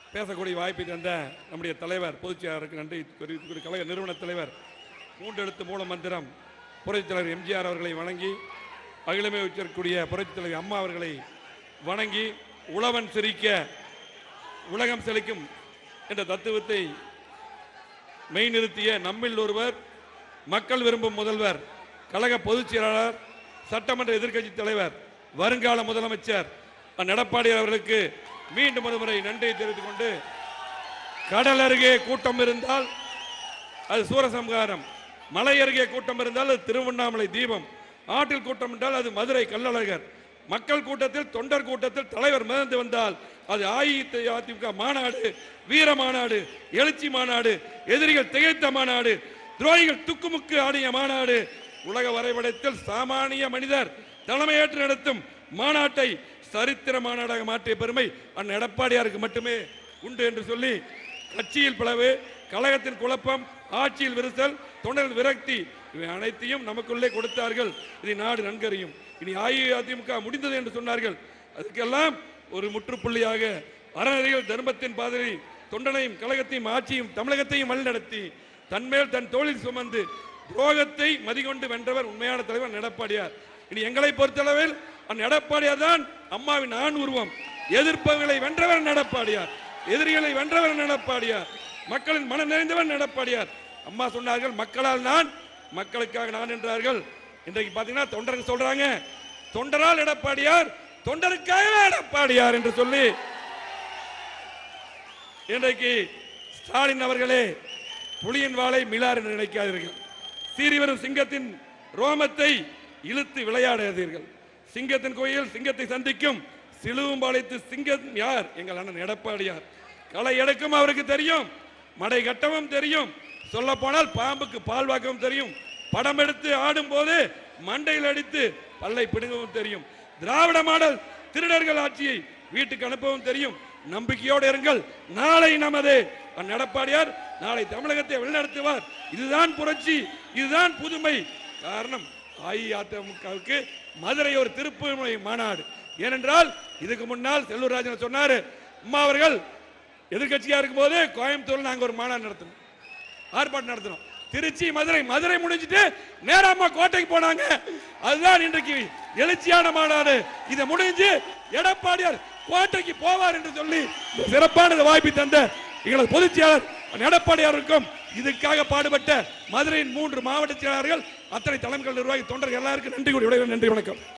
பேசக்கூடிய வாய்ப்பை தந்த நம்முடைய தலைவர் பொதுச் செயலாளருக்கு நன்றி தெரிவித்துக் கழக நிறுவன தலைவர் மூன்றெழுத்து மூல மந்திரம் புரட்சித் தலைவர் எம்ஜிஆர் அவர்களை வணங்கி அகிலமே வச்சிருக்கக்கூடிய புரட்சித் தலைவர் அம்மா அவர்களை வணங்கி உழவன் சிரிக்க உலகம் செழிக்கும் என்ற தத்துவத்தை மெய்நிறுத்திய நம்மில் ஒருவர் மக்கள் விரும்பும் முதல்வர் கழக பொதுச் செயலாளர் சட்டமன்ற எதிர்க்கட்சி தலைவர் வருங்கால முதலமைச்சர் அண்ணன் எடப்பாடி அவர்களுக்கு மீண்டும் ஒரு முறை நன்றியை தெரிவித்துக் கொண்டு கடல் அருகே கூட்டம் இருந்தால் அது சூரசம்ஹாரம் மலை அருகே கூட்டம் இருந்தால் அது திருவண்ணாமலை தீபம் ஆற்றில் கூட்டம் என்றால் அது மதுரை கள்ளழகர் மக்கள் கூட்டத்தில் தொண்டர் கூட்டத்தில் தலைவர் மிதந்து வந்தால் அது அஇஅதிமுக மாநாடு வீர மாநாடு எழுச்சி மாநாடு எதிரிகள் திகைத்த மாநாடு துரோகிகள் துக்குமுக்கு ஆடிய மாநாடு உலக வரைபடத்தில் சாமானிய மனிதர் தலைமையேற்று நடத்தும் மாநாட்டை சரித்திர மாநாடாக மாற்றிய பெருமை அண்ணன் எடப்பாடியாருக்கு மட்டுமே உண்டு என்று சொல்லி கட்சியில் பிளவு கழகத்தின் குழப்பம் ஆட்சியில் விரிசல் தொண்டர்கள் விரக்தி இவை அனைத்தையும் நமக்குள்ளே கொடுத்தார்கள் இதை நாடு நன்கறியும் இனி அஇஅதிமுக முடிந்தது என்று சொன்னார்கள் அதுக்கெல்லாம் ஒரு முற்றுப்புள்ளியாக அறநெறிகள் தர்மத்தின் பாதையை தொண்டனையும் கழகத்தையும் ஆட்சியும் தமிழகத்தையும் வழிநடத்தி தன்மேல் தன் தோளில் சுமந்து துரோகத்தை மதிகொண்டு வென்றவர் உண்மையான தலைவர் எடப்பாடியார் இனி எங்களை பொறுத்தளவில் அந்த எடப்பாடியார் தான் அம்மாவின் ஆண் உருவம் எதிர்ப்பவர்களை வென்றவர் எடப்பாடியார் எதிரிகளை வென்றவர் எடப்பாடியார் மக்களின் மனம் நிறைந்தவர் எடப்பாடியார் அம்மா சொன்னார்கள் மக்களால் நான் மக்களுக்காக நான் என்றார்கள் இன்றைக்கு பாத்தீங்கன்னா தொண்டர்கள் சொல்றாங்க தொண்டரால் எடப்பாடியார் தொண்டருக்காக எடப்பாடியார் என்று சொல்லி இன்றைக்கு ஸ்டாலின் அவர்களே புலியின் வாளை மிலார் என்று நினைக்காதீர்கள் சீறி வரும் சிங்கத்தின் ரோமத்தை இழுத்து விளையாடாதீர்கள் சிங்கத்தின் கோயில் சிங்கத்தை சந்திக்கும் சிலுவும் பாளைத்து சிங்கம் யார் எங்கள் அண்ணன் எடப்பாடியார் களை எடுக்கும் அவருக்கு தெரியும் மடை கட்டவும் தெரியும் சொல்ல போனால் பாம்புக்கு பால் வாக்கவும் தெரியும் படம் எடுத்து ஆடும் போது மண்டையில் அடித்து பல்லை பிடுங்கவும் தெரியும் திராவிட மாடல் திருடர்கள் ஆட்சியை வீட்டுக்கு அனுப்பவும் தெரியும் நம்பிக்கையோடு இருங்கள் நாளை நமது அண்ணன் எடப்பாடியார் நாளை தமிழகத்தை வழிநடத்துவார் இதுதான் புரட்சி இதுதான் புதுமை காரணம் அஇஅதிமுகவுக்கு மதுரை ஒரு திருப்புமுனை மாநாடு ஏனென்றால் இதுக்கு முன்னால் செல்லூர் ராஜன் சொன்னாரு அம்மா அவர்கள் எதிர்க்கட்சியா இருக்கும்போது கோயம்புத்தூர்ல நாங்க ஒரு மாநாடு நடத்தணும் ஆர்ப்பாட்டம் நடத்தணும் திருச்சி மதுரை மதுரை முடிஞ்சிட்டு நேராமா கோட்டைக்கு போனாங்க அதுதான் இன்றைக்கு எழுச்சியான மாநாடு இதை முடிஞ்சு எடப்பாடியார் கோட்டைக்கு போவார் என்று சொல்லி இந்த சிறப்பான இந்த வாய்ப்பை தந்த எங்களது பொதுச் செயலாளர் எடப்பாடியாருக்கும் இதுக்காக பாடுபட்ட மதுரையின் மூன்று மாவட்ட செயலாளர்கள் அத்தனை தலைமைகள் நிர்வாகி தொண்டர்கள் எல்லாருக்கும் நன்றி கூறி விடைபெறுகிறேன். நன்றி வணக்கம்